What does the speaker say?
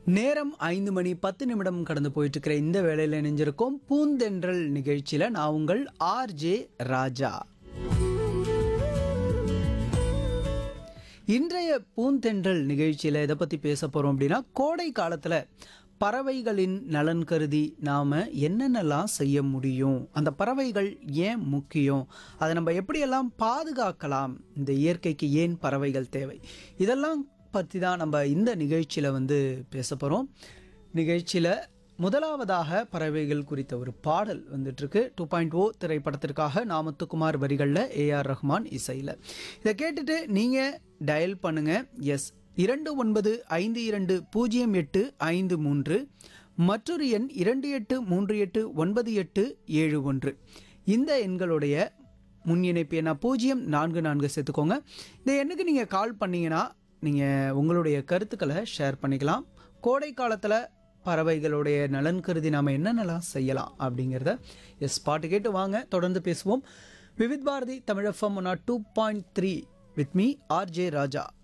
நேரம் ஐந்து மணி பத்து நிமிடம் கடந்து போயிட்டு இருக்கிற இந்த வேளையில் இணைஞ்சிருக்கோம் பூந்தென்றல் நிகழ்ச்சியில் நான் உங்கள் ஆர்ஜே ராஜா இன்றைய பூந்தென்றல் நிகழ்ச்சியில் எதை பற்றி பேச போகிறோம் அப்படின்னா கோடை காலத்தில் பறவைகளின் நலன் கருதி நாம் என்னென்னலாம் செய்ய முடியும் அந்த பறவைகள் ஏன் முக்கியம் அதை நம்ம எப்படியெல்லாம் பாதுகாக்கலாம் இந்த இயற்கைக்கு ஏன் பறவைகள் தேவை இதெல்லாம் பற்றி தான் நம்ம இந்த நிகழ்ச்சியில் வந்து பேச போகிறோம் நிகழ்ச்சியில் முதலாவதாக பறவைகள் குறித்த ஒரு பாடல் வந்துட்டுருக்கு டூ பாயிண்ட் ஓ திரைப்படத்திற்காக நாமத்துக்குமார் வரிகளில் ஏஆர் ரஹ்மான் இசையில் இதை கேட்டுட்டு நீங்கள் டயல் பண்ணுங்கள் எஸ் இரண்டு ஒன்பது ஐந்து இரண்டு பூஜ்ஜியம் எட்டு ஐந்து மூன்று மற்றொரு எண் இரண்டு எட்டு மூன்று எட்டு ஒன்பது எட்டு ஏழு ஒன்று இந்த எண்களுடைய முன் இணைப்பு என்ன பூஜ்ஜியம் நான்கு நான்கு சேர்த்துக்கோங்க இந்த எண்ணுக்கு நீங்கள் கால் பண்ணீங்கன்னா நீங்கள் உங்களுடைய கருத்துக்களை ஷேர் பண்ணிக்கலாம் கோடை காலத்தில் பறவைகளுடைய நலன் கருதி நாம் என்னென்னலாம் செய்யலாம் அப்படிங்கிறத எஸ் பாட்டு கேட்டு வாங்க தொடர்ந்து பேசுவோம் Vividh Bharati Tamil FM two point three with me RJ Raja